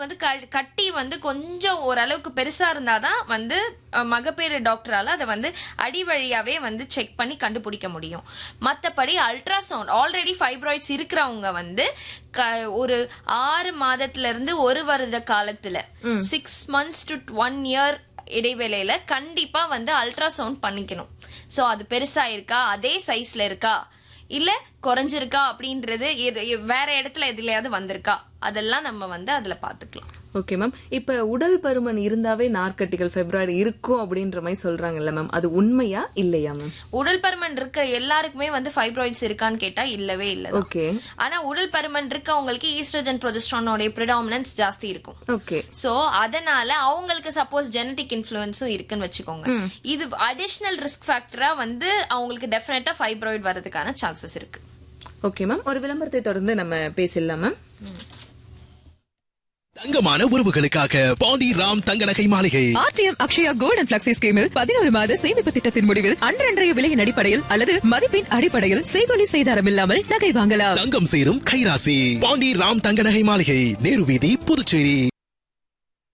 வந்து க- கட்டி வந்து கொஞ்சம் ஓரளவுக்கு பெருசா இருந்தாதான் வந்து அஹ், மகப்பேறு டாக்டரால அதை வந்து அடி வழியாவே வந்து செக் பண்ணி கண்டுபிடிக்க முடியும் மத்தபடி அல்ட்ராசவுண்ட் ஆல்ரெடி ஃபைப்ராய்ட்ஸ் இருக்கிறவங்க வந்து க- ஒரு ஆறு மாதத்துல இருந்து ஒரு வருட காலத்துல six months to one year இடைவேளையில கண்டிப்பா வந்து அல்ட்ராசவுண்ட் பண்ணிக்கணும் சோ அது பெருசா இருக்கா அதே சைஸ்ல இருக்கா இல்ல குறைஞ்சிருக்கா அப்படின்றது இது- இது வேற இடத்துல எதுலயாவது வந்திருக்கா அதெல்லாம் நம்ம வந்து அதுல பாத்துக்கலாம் ஓகே மேம் இப்ப உடல் பருமன் இருந்தாவே நார்க்கட்டிகள் பிப்ரவரி இருக்கும் அப்படின்ற மாதிரி சொல்றாங்கல்ல மேம் அது உண்மையா இல்லையா மேம் உடல் பருமன் இருக்க எல்லாருக்குமே வந்து ஃபைப்ராய்ட்ஸ் இருக்கான்னு கேட்டா இல்லவே இல்ல ஓகே ஆனா உடல் பருமன் இருக்கவங்களுக்கு ஈஸ்ட்ரோஜன் ப்ரொஜெஸ்ட்ரானோட ப்ரிடாமினன்ஸ் ஜாஸ்தி இருக்கும் ஓகே சோ அதனால அவங்களுக்கு சப்போஸ் ஜெனடிக் இன்ஃப்ளூயன்ஸும் இருக்குன்னு வச்சுக்கோங்க இது அடிஷனல் ரிஸ்க் ஃபேக்டரா வந்து அவங்களுக்கு டெஃபினட்டா ஃபைப்ராய்டு வரதுக்கான சான்சஸ் இருக்கு ஓகே மேம் ஒரு விளம்பரத்தை தொடர்ந்து நம்ம பேசிடலாம் மேம் தங்கமான உறவுகளுக்காக பாண்டி ராம் தங்க நகை மாளிகை RTM Akshaya gold and flexi ஸ்கீமில் பதினோரு மாத சேமிப்பு திட்டத்தின் முடிவில் அன்றன்றைய விலையின் அடிப்படையில் அல்லது மதிப்பின் அடிப்படையில் செய்கொலி செய்தாரம் இல்லாமல் நகை வாங்கலாம் தங்கம் சேரும் கைராசி பாண்டி ராம் தங்க நகை மாளிகை நேரு வீதி புதுச்சேரி